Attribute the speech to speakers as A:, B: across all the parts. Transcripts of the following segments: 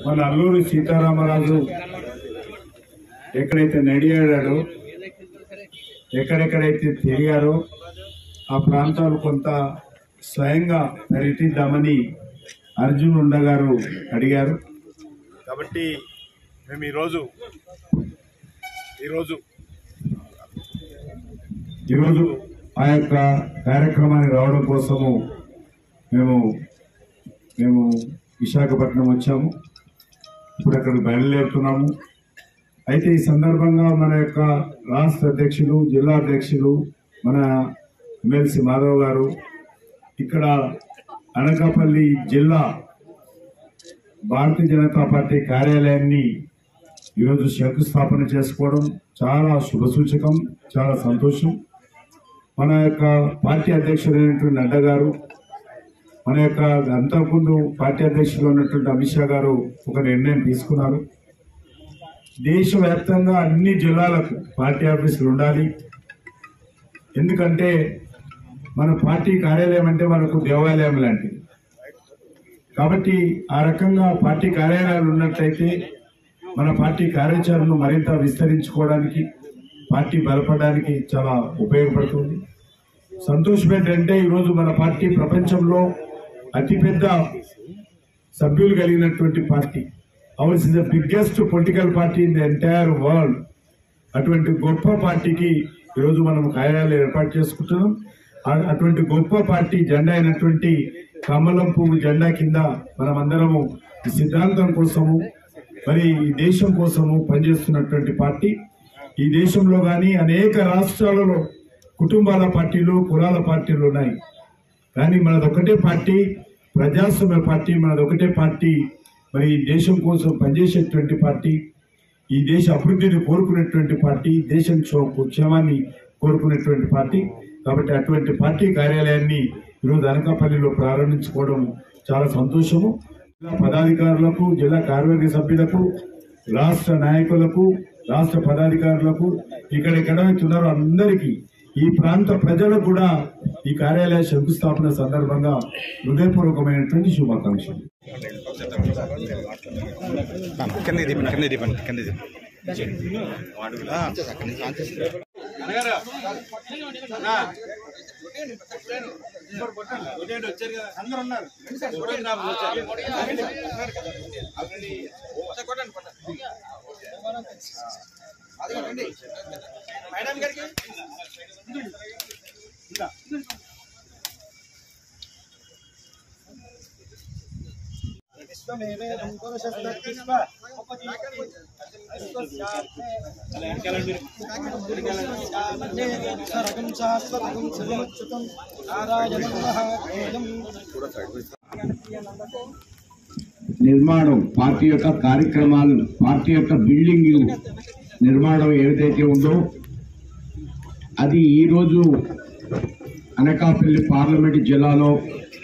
A: మన అల్లూరి సీతారామరాజు ఎక్కడైతే నడియాడాడో ఎక్కడెక్కడైతే తిరిగారో ఆ ప్రాంతాలు కొంత స్వయంగా పర్యటిద్దామని అర్జున్ ఉండ గారు అడిగారు కాబట్టి మేము ఈరోజు ఈరోజు ఈరోజు ఆ యొక్క కార్యక్రమానికి రావడం కోసము మేము మేము విశాఖపట్నం వచ్చాము ఇప్పుడు అక్కడికి బయలుదేరుతున్నాము అయితే ఈ సందర్భంగా మన యొక్క రాష్ట్ర అధ్యక్షులు జిల్లా అధ్యక్షులు మన ఎమ్మెల్సీ మాధవ్ గారు ఇక్కడ అనకాపల్లి జిల్లా భారతీయ జనతా పార్టీ కార్యాలయాన్ని ఈరోజు శంకుస్థాపన చేసుకోవడం చాలా శుభసూచకం చాలా సంతోషం మన యొక్క పార్టీ అధ్యక్షుడైనటువంటి నడ్డా గారు మన యొక్క అంతకుముందు పార్టీ అధ్యక్షులు ఉన్నటువంటి అమిత్ షా గారు ఒక నిర్ణయం తీసుకున్నారు దేశవ్యాప్తంగా అన్ని జిల్లాలకు పార్టీ ఆఫీసులు ఉండాలి ఎందుకంటే మన పార్టీ కార్యాలయం అంటే మనకు దేవాలయం లాంటిది కాబట్టి ఆ రకంగా పార్టీ కార్యాలయాలు ఉన్నట్లయితే మన పార్టీ కార్యాచరణను మరింత విస్తరించుకోవడానికి పార్టీ బలపడడానికి చాలా ఉపయోగపడుతుంది సంతోషం ఏంటంటే ఈరోజు మన పార్టీ ప్రపంచంలో అతిపెద్ద సభ్యులు కలిగినటువంటి party ours is the biggest political party in the entire world అటువంటి గొప్ప పార్టీకి ఈరోజు మనం కార్యాలయం ఏర్పాటు చేసుకుంటున్నాం ఆ- అటువంటి గొప్ప పార్టీ జెండా అయినటువంటి కమలం పువ్వు జెండా కింద మనం అందరము ఈ సిద్ధాంతం కోసము మరి ఈ దేశం కోసము పనిచేస్తున్నటువంటి పార్టీ ఈ దేశంలో కానీ అనేక రాష్ట్రాలలో కుటుంబాల పార్టీలు కులాల పార్టీలు ఉన్నాయి కానీ మనది ఒకటే పార్టీ ప్రజాస్వామ్య పార్టీ మనది ఒకటే పార్టీ మరి ఈ దేశం కోసం పనిచేసేటువంటి పార్టీ ఈ దేశ అభివృద్ధిని కోరుకునేటువంటి పార్టీ దేశం క్షో- క్షేమాన్ని కోరుకునేటువంటి పార్టీ కాబట్టి అటువంటి పార్టీ కార్యాలయాన్ని ఈరోజు అనకాపల్లిలో ప్రారంభించుకోవడం చాలా సంతోషము జిల్లా పదాధికారులకు జిల్లా కార్యవర్గ సభ్యులకు రాష్ట్ర నాయకులకు రాష్ట్ర పదాధికారులకు ఇక్కడ ఎక్కడైతే ఉన్నారో అందరికీ ఈ ప్రాంత ప్రజలకు కూడా ఈ కార్యాలయ శంకుస్థాపన సందర్భంగా హృదయపూర్వకమైనటువంటి శుభాకాంక్షలు
B: కింద దిప్పండి కింద దిప్పండి కింద దిప్పండి
C: నిర్మాణం పార్టీ యొక్క కార్యక్రమాలు పార్టీ యొక్క బిల్డింగ్ నిర్మాణం ఏదైతే ఉందో అది ఈరోజు అనకాపల్లి పార్లమెంట్ జిల్లాలో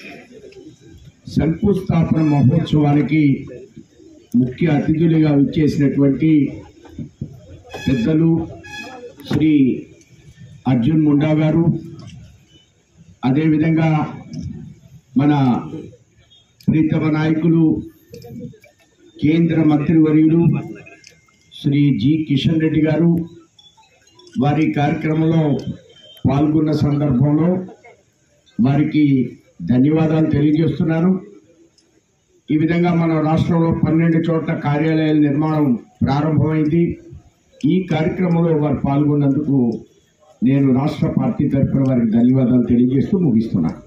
C: శంకుస్థాపన మహోత్సవానికి ముఖ్య అతిథులుగా విచ్చేసినటువంటి పెద్దలు శ్రీ అర్జున్ ముండా గారు అదేవిధంగా మన ప్రీతమ నాయకులు కేంద్ర మంత్రివర్యులు శ్రీ జి కిషన్ రెడ్డి గారు వారి కార్యక్రమంలో పాల్గొన్న సందర్భంలో వారికి ధన్యవాదాలు తెలియజేస్తున్నాను ఈ విధంగా మన రాష్ట్రంలో పన్నెండు చోట్ల కార్యాలయాల నిర్మాణం ప్రారంభమైంది ఈ కార్యక్రమంలో వారు పాల్గొన్నందుకు నేను రాష్ట్ర పార్టీ తరఫున వారికి ధన్యవాదాలు తెలియజేస్తూ ముగిస్తున్నాను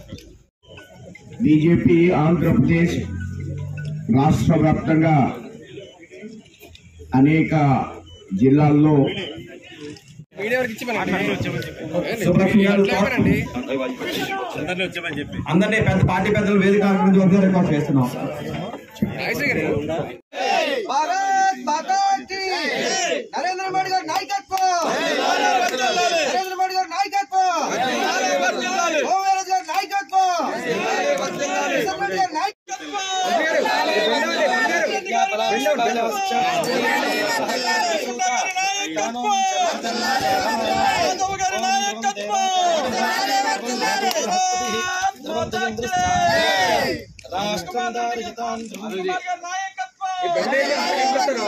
C: బీజేపీ ఆంధ్రప్రదేశ్ రాష్ట్ర వ్యాప్తంగా అనేక జిల్లాల్లో
B: అందరినీ పెద్ద పార్టీ పెద్దలు వేదిక గురించి వద్ద రికార్డ్ చేస్తున్నాం
D: భారత్ మాతా కీ నరేంద్ర మోడీ గారి నాయకత్వం నరేంద్ర మోడీ గారి నాయకత్వం ఓవైరస్ గారి నాయకత్వం కిషన్ రెడ్డి గారి నాయకత్వం ఈ బండి